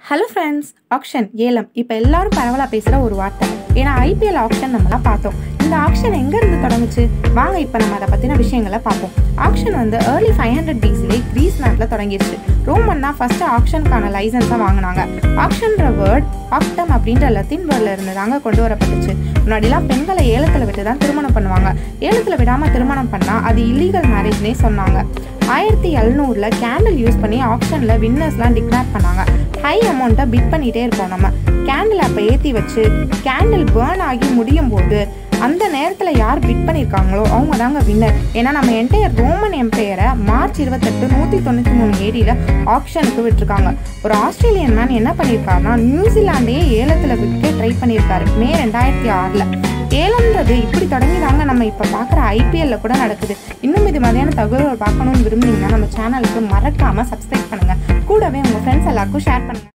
hello friends action ஏலம் இப்போ எல்லாரும் பரவலாக பேசுகிற ஒரு வார்த்தை ஏன்னா ஐபிஎல் ஆக்ஷன் நம்மலாம் பார்த்தோம் இந்த ஆக்ஷன் எங்கேருந்து தொடங்குச்சு வாங்க இப்போ நம்ம அதை பற்றின விஷயங்களை பார்ப்போம் ஆக்ஷன் வந்து ஏர்லி ஃபைவ் ஹண்ட்ரட் பிசிலே கிரீஸ் நாட்டில் தொடங்கிடுச்சு ரோமன் தான் ஃபஸ்ட்டு ஆக்ஷனுக்கான லைசன்ஸை வாங்கினாங்க ஆக்ஷன்ற வேர்ட் ஆக்டம் அப்படின்ற லத்தீன் வேர்டில் இருந்து தாங்க கொண்டு வரப்பட்டுச்சு முன்னாடிலாம் பெண்களை ஏலத்தில் விட்டு தான் திருமணம் பண்ணுவாங்க ஏலத்தில் விடாமல் திருமணம் பண்ணால் அது இல்லீகல் மேரேஜ்னே சொன்னாங்க ஆயிரத்தி எழுநூறில் கேண்டில் யூஸ் பண்ணி ஆப்ஷனில் வின்னர்ஸ்லாம் டிக்ளேர் பண்ணாங்க ஹை அமௌண்ட்டை பிட் பண்ணிகிட்டே இருப்போம் நம்ம கேண்டில் அப்போ ஏற்றி வச்சு கேண்டில் பேர்ன் ஆகி முடியும் போது அந்த நேரத்தில் யார் பிட் பண்ணியிருக்காங்களோ அவங்க தாங்க வின்னர் ஏன்னா நம்ம என்டையர் ரோமன் எம்பையரை மார்ச் இருபத்தெட்டு நூற்றி தொண்ணூற்றி மூணு ஏடியில் ஆப்ஷனுக்கு விட்டுருக்காங்க ஒரு ஆஸ்திரேலியன் மேன் என்ன பண்ணியிருக்காருன்னா நியூசிலாண்டையே ஏலத்தில் விற்க ட்ரை பண்ணியிருக்காரு மே ரெண்டாயிரத்தி ஆறில் ஏலம்ன்றது இப்படி தொடங்கி தாங்க நம்ம இப்போ பார்க்குற ஐபிஎல்ல கூட நடக்குது இன்னும் இது மாதிரியான தகவல்கள் பார்க்கணும்னு விரும்புனீங்கன்னா நம்ம சேனலுக்கு மறக்காமல் சப்ஸ்கிரைப் பண்ணுங்கள் கூடவே உங்கள் ஃப்ரெண்ட்ஸ் எல்லாருக்கும் ஷேர் பண்ணுங்கள்